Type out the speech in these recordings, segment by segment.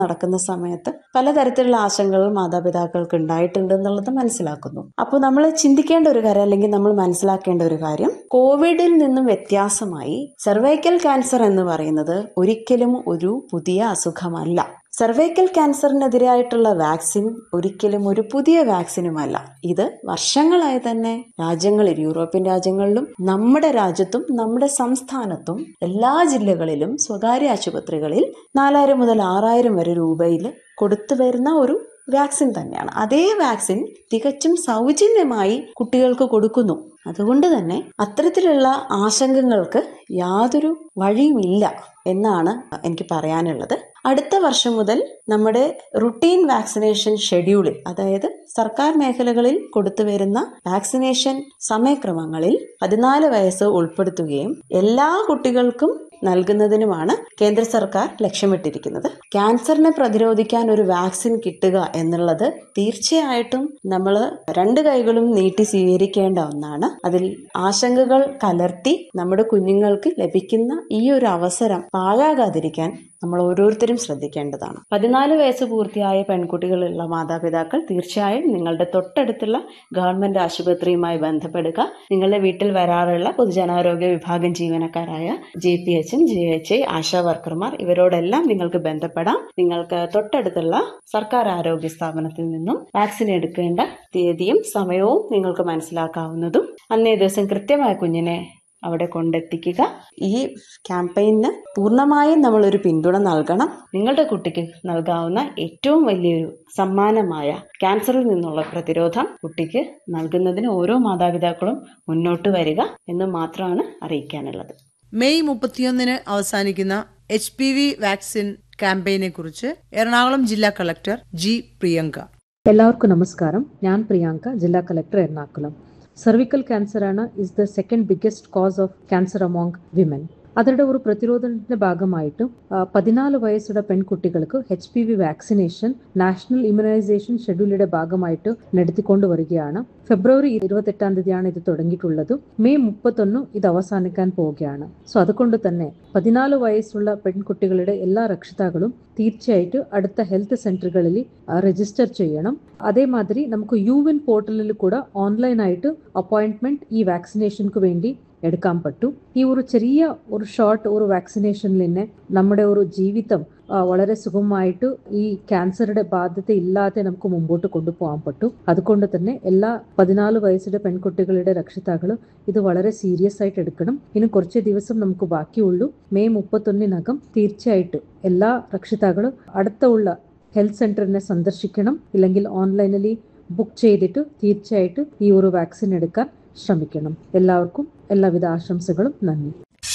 നടക്കുന്ന സമയത്ത് പലതരത്തിലുള്ള ആശങ്കകൾ മാതാപിതാക്കൾക്ക് ഉണ്ടായിട്ടുണ്ട് എന്നുള്ളത് മനസ്സിലാക്കുന്നു അപ്പോൾ നമ്മൾ ചിന്തിക്കേണ്ട ഒരു കാര്യം അല്ലെങ്കിൽ നമ്മൾ മനസ്സിലാക്കേണ്ട ഒരു കാര്യം കോവിഡിൽ നിന്നും വ്യത്യാസമായി സെർവൈക്കൽ ക്യാൻസർ എന്ന് പറയുന്നത് ഒരിക്കലും ഒരു പുതിയ അസുഖമല്ല സെർവൈക്കൽ ക്യാൻസറിനെതിരായിട്ടുള്ള വാക്സിൻ ഒരിക്കലും ഒരു പുതിയ വാക്സിനുമല്ല ഇത് വർഷങ്ങളായി തന്നെ രാജ്യങ്ങളിൽ യൂറോപ്യൻ രാജ്യങ്ങളിലും നമ്മുടെ രാജ്യത്തും നമ്മുടെ സംസ്ഥാനത്തും എല്ലാ ജില്ലകളിലും സ്വകാര്യ ആശുപത്രികളിൽ നാലായിരം മുതൽ ആറായിരം വരെ രൂപയിൽ കൊടുത്തു വരുന്ന ഒരു വാക്സിൻ തന്നെയാണ് അതേ വാക്സിൻ തികച്ചും സൗജന്യമായി കുട്ടികൾക്ക് കൊടുക്കുന്നു അതുകൊണ്ട് തന്നെ അത്തരത്തിലുള്ള ആശങ്കകൾക്ക് യാതൊരു വഴിയുമില്ല എന്നാണ് എനിക്ക് പറയാനുള്ളത് അടുത്ത വർഷം മുതൽ നമ്മുടെ റുട്ടീൻ വാക്സിനേഷൻ ഷെഡ്യൂളിൽ അതായത് സർക്കാർ മേഖലകളിൽ കൊടുത്തു വരുന്ന വാക്സിനേഷൻ സമയക്രമങ്ങളിൽ പതിനാല് വയസ്സ് ഉൾപ്പെടുത്തുകയും എല്ലാ കുട്ടികൾക്കും നൽകുന്നതിനുമാണ് കേന്ദ്ര സർക്കാർ ലക്ഷ്യമിട്ടിരിക്കുന്നത് ക്യാൻസറിനെ പ്രതിരോധിക്കാൻ ഒരു വാക്സിൻ കിട്ടുക എന്നുള്ളത് തീർച്ചയായിട്ടും നമ്മൾ രണ്ട് കൈകളും നീട്ടി സ്വീകരിക്കേണ്ട ഒന്നാണ് അതിൽ ആശങ്കകൾ കലർത്തി നമ്മുടെ കുഞ്ഞുങ്ങൾക്ക് ലഭിക്കുന്ന ഈ ഒരു അവസരം പാഴാകാതിരിക്കാൻ നമ്മൾ ഓരോരുത്തരും ശ്രദ്ധിക്കേണ്ടതാണ് പതിനാല് വയസ്സ് പൂർത്തിയായ പെൺകുട്ടികളുള്ള മാതാപിതാക്കൾ തീർച്ചയായും നിങ്ങളുടെ തൊട്ടടുത്തുള്ള ഗവൺമെന്റ് ആശുപത്രിയുമായി ബന്ധപ്പെടുക നിങ്ങളുടെ വീട്ടിൽ വരാറുള്ള പൊതുജനാരോഗ്യ വിഭാഗം ജീവനക്കാരായ ജെ പി എച്ചും ജെ എച്ച് ഐ ആശാ വർക്കർമാർ ഇവരോടെല്ലാം നിങ്ങൾക്ക് ബന്ധപ്പെടാം നിങ്ങൾക്ക് തൊട്ടടുത്തുള്ള സർക്കാർ ആരോഗ്യ സ്ഥാപനത്തിൽ നിന്നും വാക്സിൻ എടുക്കേണ്ട തീയതിയും സമയവും നിങ്ങൾക്ക് മനസ്സിലാക്കാവുന്നതും അന്നേ ദിവസം കൃത്യമായ കുഞ്ഞിനെ അവിടെ കൊണ്ടെത്തിക്കുക ഈ ക്യാമ്പയിന് പൂർണ്ണമായും നമ്മളൊരു പിന്തുണ നൽകണം നിങ്ങളുടെ കുട്ടിക്ക് നൽകാവുന്ന ഏറ്റവും വലിയൊരു സമ്മാനമായ ക്യാൻസറിൽ നിന്നുള്ള പ്രതിരോധം കുട്ടിക്ക് നൽകുന്നതിന് ഓരോ മാതാപിതാക്കളും മുന്നോട്ട് വരിക എന്ന് മാത്രമാണ് അറിയിക്കാനുള്ളത് മെയ് മുപ്പത്തിയൊന്നിന് അവസാനിക്കുന്ന എച്ച് പി വി വാക്സിൻ ക്യാമ്പയിനെ കുറിച്ച് എറണാകുളം ജില്ലാ കളക്ടർ ജി പ്രിയങ്ക എല്ലാവർക്കും നമസ്കാരം ഞാൻ പ്രിയാങ്ക ജില്ലാ കളക്ടർ എറണാകുളം സെർവിക്കൽ ക്യാൻസർ ആണ് is the second biggest cause of cancer among women അതിന്റെ ഒരു പ്രതിരോധത്തിന്റെ ഭാഗമായിട്ട് പതിനാല് വയസ്സുള്ള പെൺകുട്ടികൾക്ക് H P V vaccination national immunisation ഷെഡ്യൂളിന്റെ ഭാഗമായിട്ട് നടത്തിക്കൊണ്ട് വരികയാണ് ഫെബ്രുവരി ഇരുപത്തെട്ടാം തീയതിയാണ് ഇത് തുടങ്ങിയിട്ടുള്ളത് മെയ് മുപ്പത്തൊന്ന് ഇത് അവസാനിക്കാൻ പോവുകയാണ് സോ അതുകൊണ്ട് തന്നെ പതിനാല് വയസ്സുള്ള പെൺകുട്ടികളുടെ എല്ലാ രക്ഷിതാക്കളും തീർച്ചയായിട്ടും അടുത്ത ഹെൽത്ത് സെന്ററുകളിൽ രജിസ്റ്റർ ചെയ്യണം അതേമാതിരി നമുക്ക് യു വിൻ പോർട്ടലിൽ കൂടെ ഓൺലൈനായിട്ട് അപ്പോയിന്റ്മെന്റ് ഈ വാക്സിനേഷൻക്ക് വേണ്ടി എടുക്കാൻ പറ്റും ഈ ഒരു ചെറിയ ഒരു ഷോർട്ട് ഒരു വാക്സിനേഷനിൽ തന്നെ നമ്മുടെ ഒരു ജീവിതം വളരെ സുഗമമായിട്ട് ഈ ക്യാൻസറുടെ ബാധ്യത ഇല്ലാതെ നമുക്ക് മുമ്പോട്ട് കൊണ്ടുപോകാൻ പറ്റും അതുകൊണ്ട് തന്നെ എല്ലാ പതിനാല് വയസ്സിലെ പെൺകുട്ടികളുടെ രക്ഷിതാക്കളും ഇത് വളരെ സീരിയസ് ആയിട്ട് എടുക്കണം ഇനി കുറച്ച് ദിവസം നമുക്ക് ബാക്കിയുള്ളൂ മെയ് മുപ്പത്തൊന്നിനകം തീർച്ചയായിട്ടും എല്ലാ രക്ഷിതാക്കളും അടുത്തുള്ള ഹെൽത്ത് സെന്ററിനെ സന്ദർശിക്കണം ഇല്ലെങ്കിൽ ഓൺലൈനിൽ ബുക്ക് ചെയ്തിട്ട് തീർച്ചയായിട്ടും ഈ ഒരു വാക്സിൻ എടുക്കാൻ ശ്രമിക്കണം എല്ലാവർക്കും എല്ലാവിധ ആശംസകളും നന്ദി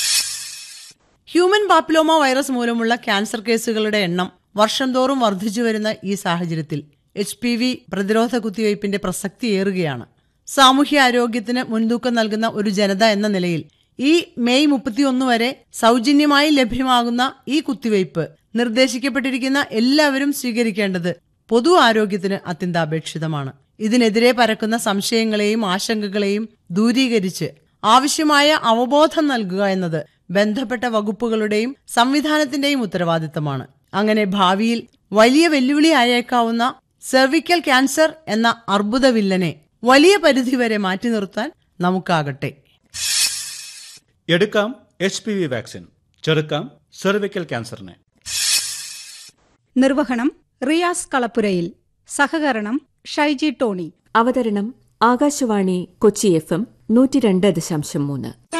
ഹ്യൂമൻ പാപ്പിലോമ വൈറസ് മൂലമുള്ള ക്യാൻസർ കേസുകളുടെ എണ്ണം വർഷം തോറും വർദ്ധിച്ചു വരുന്ന ഈ സാഹചര്യത്തിൽ എച്ച് പി വി പ്രതിരോധ കുത്തിവയ്പ്പിന്റെ പ്രസക്തി ഏറുകയാണ് സാമൂഹ്യ ആരോഗ്യത്തിന് മുൻതൂക്കം നൽകുന്ന ഒരു ജനത എന്ന നിലയിൽ ഈ മെയ് മുപ്പത്തിയൊന്ന് വരെ സൗജന്യമായി ലഭ്യമാകുന്ന ഈ കുത്തിവയ്പ് നിർദ്ദേശിക്കപ്പെട്ടിരിക്കുന്ന എല്ലാവരും സ്വീകരിക്കേണ്ടത് പൊതു ആരോഗ്യത്തിന് അത്യന്താപേക്ഷിതമാണ് ഇതിനെതിരെ പരക്കുന്ന സംശയങ്ങളെയും ആശങ്കകളെയും ദൂരീകരിച്ച് ആവശ്യമായ അവബോധം നൽകുക എന്നത് ബന്ധപ്പെട്ട വകുപ്പുകളുടെയും സംവിധാനത്തിന്റെയും ഉത്തരവാദിത്തമാണ് അങ്ങനെ ഭാവിയിൽ വലിയ വെല്ലുവിളി ആയേക്കാവുന്ന സെർവിക്കൽ ക്യാൻസർ എന്ന അർബുദ വില്ലനെ വലിയ പരിധിവരെ മാറ്റി നിർത്താൻ നമുക്കാകട്ടെ എടുക്കാം എച്ച് പി വി വാക്സിൻ ചെറുക്കാം സെർവിക്കൽ ക്യാൻസറിനെ നിർവഹണം റിയാസ് കളപ്പുരയിൽ സഹകരണം ഷൈജി ടോണി അവതരണം ആകാശവാണി കൊച്ചി എഫ് എം നൂറ്റി രണ്ട് ദശാംശം മൂന്ന്